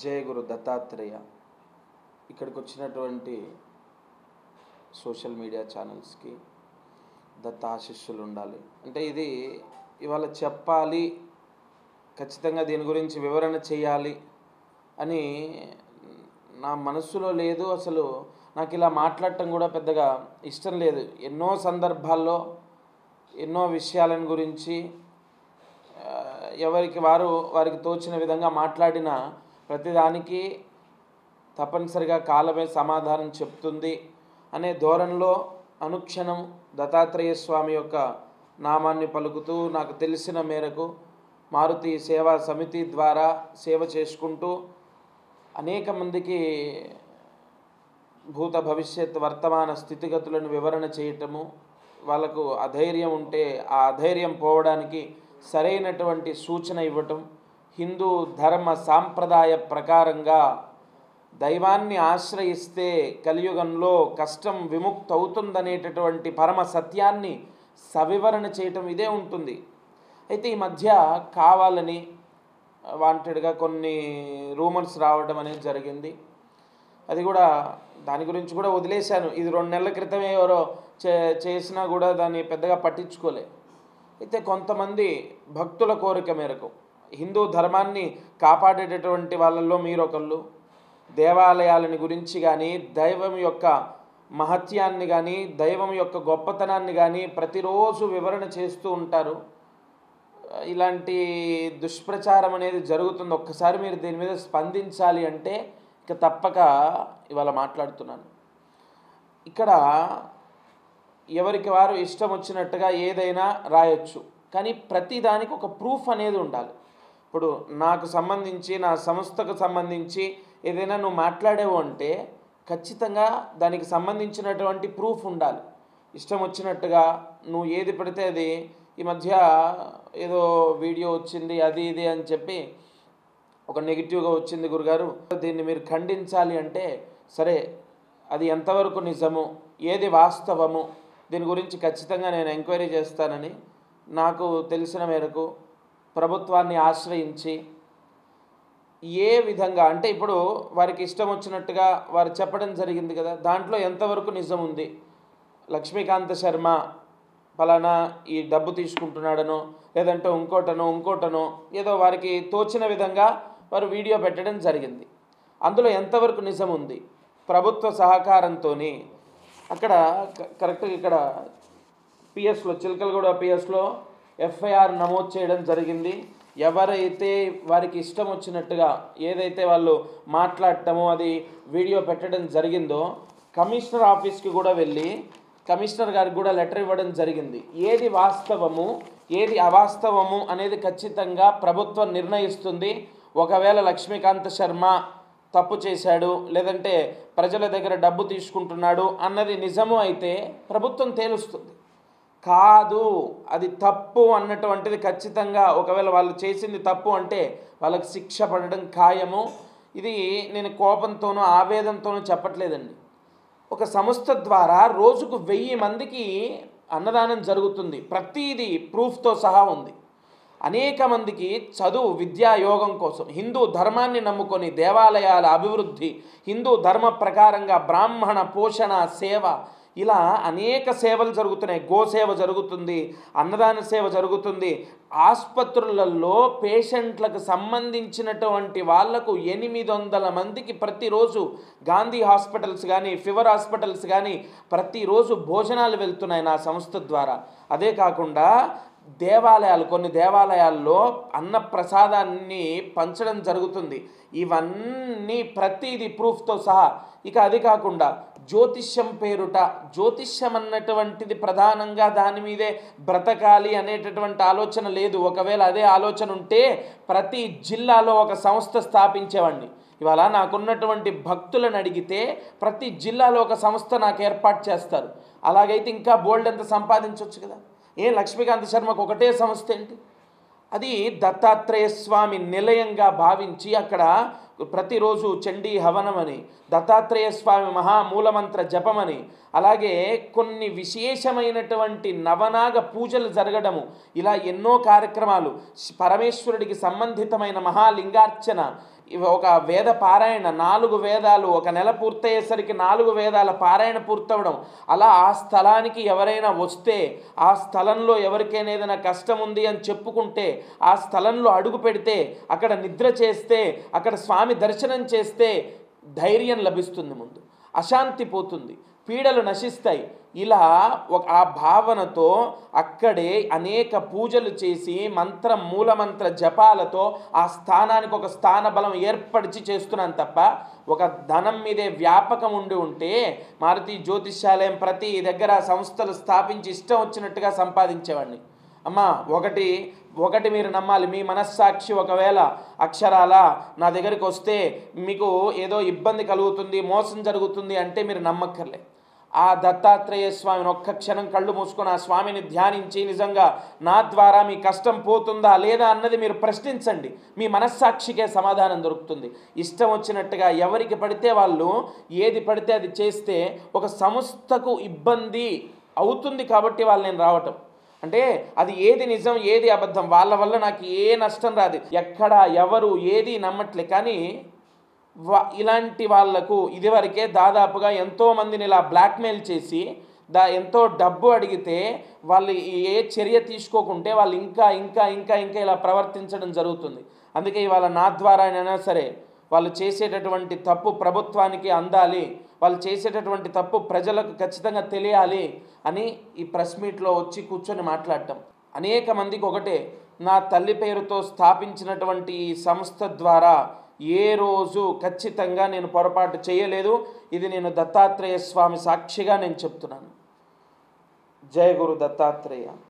జయ గురు దత్తాత్రేయ ఇక్కడికి వచ్చినటువంటి social media ఛానల్స్కి దత్త ఆశిష్యులు ఉండాలి అంటే ఇది ఇవాళ చెప్పాలి ఖచ్చితంగా దీని గురించి వివరణ చేయాలి అని నా మనస్సులో లేదు అసలు నాకు ఇలా మాట్లాడటం కూడా పెద్దగా ఇష్టం లేదు ఎన్నో సందర్భాల్లో ఎన్నో విషయాలను గురించి ఆ, ఎవరికి వారు వారికి తోచిన విధంగా మాట్లాడిన ప్రతిదానికి తప్పనిసరిగా కాలమే సమాధానం చెప్తుంది అనే ధోరణిలో అనుక్షణం దత్తాత్రేయ స్వామి యొక్క నామాన్ని పలుకుతూ నాకు తెలిసిన మేరకు మారుతి సేవా సమితి ద్వారా సేవ చేసుకుంటూ అనేక మందికి భూత భవిష్యత్ వర్తమాన స్థితిగతులను వివరణ చేయటము వాళ్ళకు అధైర్యం ఉంటే ఆ అధైర్యం పోవడానికి సరైనటువంటి సూచన ఇవ్వటం హిందూ ధర్మ సాంప్రదాయ ప్రకారంగా దైవాన్ని ఆశ్రయిస్తే కలియుగంలో కష్టం విముక్తి అవుతుందనేటటువంటి పరమ సత్యాన్ని సవివరణ చేయటం ఇదే ఉంటుంది అయితే ఈ మధ్య కావాలని వాంటెడ్గా కొన్ని రూమర్స్ రావడం అనేది జరిగింది అది కూడా దాని గురించి కూడా వదిలేశాను ఇది రెండు నెలల క్రితమే ఎవరో చే చేసినా కూడా దాన్ని పెద్దగా పట్టించుకోలే అయితే కొంతమంది భక్తుల కోరిక మేరకు హిందూ ధర్మాన్ని కాపాడేటటువంటి వాళ్ళల్లో మీరొకళ్ళు దేవాలయాలని గురించి కానీ దైవం యొక్క మహత్యాన్ని కానీ దైవం యొక్క గొప్పతనాన్ని కానీ ప్రతిరోజు వివరణ చేస్తూ ఉంటారు ఇలాంటి దుష్ప్రచారం అనేది జరుగుతుంది ఒక్కసారి మీరు దీని మీద స్పందించాలి అంటే ఇక తప్పక ఇవాళ మాట్లాడుతున్నాను ఇక్కడ ఎవరికి వారు ఇష్టం వచ్చినట్టుగా ఏదైనా రాయొచ్చు కానీ ప్రతి దానికి ఒక ప్రూఫ్ అనేది ఉండాలి ఇప్పుడు నాకు సంబంధించి నా సంస్థకు సంబంధించి ఏదైనా నువ్వు మాట్లాడేవు అంటే ఖచ్చితంగా దానికి సంబంధించినటువంటి ప్రూఫ్ ఉండాలి ఇష్టం వచ్చినట్టుగా నువ్వు ఏది పడితే అది ఈ మధ్య ఏదో వీడియో వచ్చింది అది ఇది అని చెప్పి ఒక నెగిటివ్గా వచ్చింది గురుగారు దీన్ని మీరు ఖండించాలి అంటే సరే అది ఎంతవరకు నిజము ఏది వాస్తవము దీని గురించి ఖచ్చితంగా నేను ఎంక్వైరీ చేస్తానని నాకు తెలిసిన మేరకు ప్రభుత్వాన్ని ఆశ్రయించి ఏ విధంగా అంటే ఇప్పుడు వారికి ఇష్టం వచ్చినట్టుగా వారు చెప్పడం జరిగింది కదా దాంట్లో ఎంతవరకు నిజం ఉంది లక్ష్మీకాంత శర్మ ఫలానా ఈ డబ్బు తీసుకుంటున్నాడనో లేదంటే ఇంకోటనో ఇంకోటనో ఏదో వారికి తోచిన విధంగా వారు వీడియో పెట్టడం జరిగింది అందులో ఎంతవరకు నిజం ఉంది ప్రభుత్వ సహకారంతో అక్కడ క- కరెక్ట్గా ఇక్కడ పిఎస్లో చిలకలగూడ పిఎస్లో ఎఫ్ఐఆర్ నమోదు చేయడం జరిగింది ఎవరైతే వారికి ఇష్టం వచ్చినట్టుగా ఏదైతే వాళ్ళు మాట్లాడటమో అది వీడియో పెట్టడం జరిగిందో కమిషనర్ ఆఫీస్కి కూడా వెళ్ళి కమిషనర్ గారికి కూడా లెటర్ ఇవ్వడం జరిగింది ఏది వాస్తవము ఏది అవాస్తవము అనేది ఖచ్చితంగా ప్రభుత్వం నిర్ణయిస్తుంది ఒకవేళ లక్ష్మీకాంత శర్మ తప్పు చేశాడు లేదంటే ప్రజల దగ్గర డబ్బు తీసుకుంటున్నాడు అన్నది నిజము అయితే ప్రభుత్వం తేలుస్తుంది కాదు అది తప్పు అన్నటువంటిది ఖచ్చితంగా ఒకవేళ వాళ్ళు చేసింది తప్పు అంటే వాళ్ళకి శిక్ష పడడం ఖాయము ఇది నేను కోపంతోనూ ఆవేదంతోనూ చెప్పట్లేదండి ఒక సంస్థ ద్వారా రోజుకు వెయ్యి మందికి అన్నదానం జరుగుతుంది ప్రతిదీ ప్రూఫ్తో సహా ఉంది అనేక మందికి చదువు విద్యా యోగం కోసం హిందూ ధర్మాన్ని నమ్ముకొని దేవాలయాల అభివృద్ధి హిందూ ధర్మ ప్రకారంగా బ్రాహ్మణ పోషణ సేవ ఇలా అనేక సేవలు జరుగుతున్నాయి గోసేవ జరుగుతుంది అన్నదాన సేవ జరుగుతుంది ఆసుపత్రులలో పేషెంట్లకు సంబంధించినటువంటి వాళ్లకు ఎనిమిది వందల మందికి ప్రతిరోజు గాంధీ హాస్పిటల్స్ కానీ ఫీవర్ హాస్పిటల్స్ కానీ ప్రతిరోజు భోజనాలు వెళ్తున్నాయి నా సంస్థ ద్వారా అదే కాకుండా దేవాలయాలు కొన్ని దేవాలయాల్లో అన్న ప్రసాదాన్ని పంచడం జరుగుతుంది ఇవన్నీ ప్రతిదీ ప్రూఫ్తో సహా ఇక అది కాకుండా జ్యోతిష్యం పేరుట జ్యోతిష్యం అన్నటువంటిది ప్రధానంగా దాని మీదే బ్రతకాలి అనేటటువంటి ఆలోచన లేదు ఒకవేళ అదే ఆలోచన ఉంటే ప్రతి జిల్లాలో ఒక సంస్థ స్థాపించేవాడిని ఇవాళ నాకున్నటువంటి భక్తులను అడిగితే ప్రతి జిల్లాలో ఒక సంస్థ నాకు ఏర్పాటు చేస్తారు అలాగైతే ఇంకా బోల్డ్ ఎంత సంపాదించవచ్చు కదా ఏ లక్ష్మీకాంత శర్మకు ఒకటే సంస్థ ఏంటి అది దత్తాత్రేయ స్వామి నిలయంగా భావించి అక్కడ ప్రతిరోజు చండీ హవనమని దత్తాత్రేయ స్వామి మహామూలమంత్ర జపమని అలాగే కొన్ని విశేషమైనటువంటి నవనాగ పూజలు జరగడము ఇలా ఎన్నో కార్యక్రమాలు శ్- పరమేశ్వరుడికి సంబంధితమైన మహాలింగార్చన ఇవి ఒక వేద పారాయణ నాలుగు వేదాలు ఒక నెల పూర్తయ్యేసరికి నాలుగు వేదాల పారాయణ పూర్తవడం అలా ఆ స్థలానికి ఎవరైనా వస్తే ఆ స్థలంలో ఎవరికైనా ఏదైనా కష్టం ఉంది అని చెప్పుకుంటే ఆ స్థలంలో అడుగు పెడితే అక్కడ నిద్ర చేస్తే అక్కడ స్వామి దర్శనం చేస్తే ధైర్యం లభిస్తుంది ముందు అశాంతి పోతుంది పీడలు నశిస్తాయి ఇలా ఒక ఆ భావనతో అక్కడే అనేక పూజలు చేసి మంత్రం మూలమంత్ర జపాలతో ఆ స్థానానికి ఒక స్థాన బలం ఏర్పరిచి చేస్తున్నాను తప్ప ఒక ధనం మీదే వ్యాపకం ఉండి ఉంటే మారుతి జ్యోతిష్యాలయం ప్రతి దగ్గర సంస్థలు స్థాపించి ఇష్టం వచ్చినట్టుగా సంపాదించేవాడిని అమ్మా ఒకటి ఒకటి మీరు నమ్మాలి మీ మనస్సాక్షి ఒకవేళ అక్షరాల నా దగ్గరికి వస్తే మీకు ఏదో ఇబ్బంది కలుగుతుంది మోసం జరుగుతుంది అంటే మీరు నమ్మక్కర్లే ఆ దత్తాత్రేయ స్వామిని ఒక్క క్షణం కళ్ళు మూసుకొని ఆ స్వామిని ధ్యానించి నిజంగా నా ద్వారా మీ కష్టం పోతుందా లేదా అన్నది మీరు ప్రశ్నించండి మీ మనస్సాక్షికే సమాధానం దొరుకుతుంది ఇష్టం వచ్చినట్టుగా ఎవరికి పడితే వాళ్ళు ఏది పడితే అది చేస్తే ఒక సంస్థకు ఇబ్బంది అవుతుంది కాబట్టి వాళ్ళు నేను రావటం అంటే అది ఏది నిజం ఏది అబద్ధం వాళ్ళ వల్ల నాకు ఏ నష్టం రాదు ఎక్కడ ఎవరు ఏది నమ్మట్లే కానీ వా ఇలాంటి వాళ్లకు ఇదివరకే దాదాపుగా ఎంతోమందిని ఇలా బ్లాక్మెయిల్ చేసి దా ఎంతో డబ్బు అడిగితే వాళ్ళు ఏ చర్య తీసుకోకుంటే వాళ్ళు ఇంకా ఇంకా ఇంకా ఇంకా ఇలా ప్రవర్తించడం జరుగుతుంది అందుకే ఇవాళ నా ద్వారా అయినా సరే వాళ్ళు చేసేటటువంటి తప్పు ప్రభుత్వానికి అందాలి వాళ్ళు చేసేటటువంటి తప్పు ప్రజలకు ఖచ్చితంగా తెలియాలి అని ఈ ప్రెస్ మీట్లో వచ్చి కూర్చొని మాట్లాడటం అనేక మందికి ఒకటే నా తల్లి పేరుతో స్థాపించినటువంటి ఈ సంస్థ ద్వారా ఏ రోజు ఖచ్చితంగా నేను పొరపాటు చేయలేదు ఇది నేను దత్తాత్రేయ స్వామి సాక్షిగా నేను చెప్తున్నాను జయ గురు దత్తాత్రేయ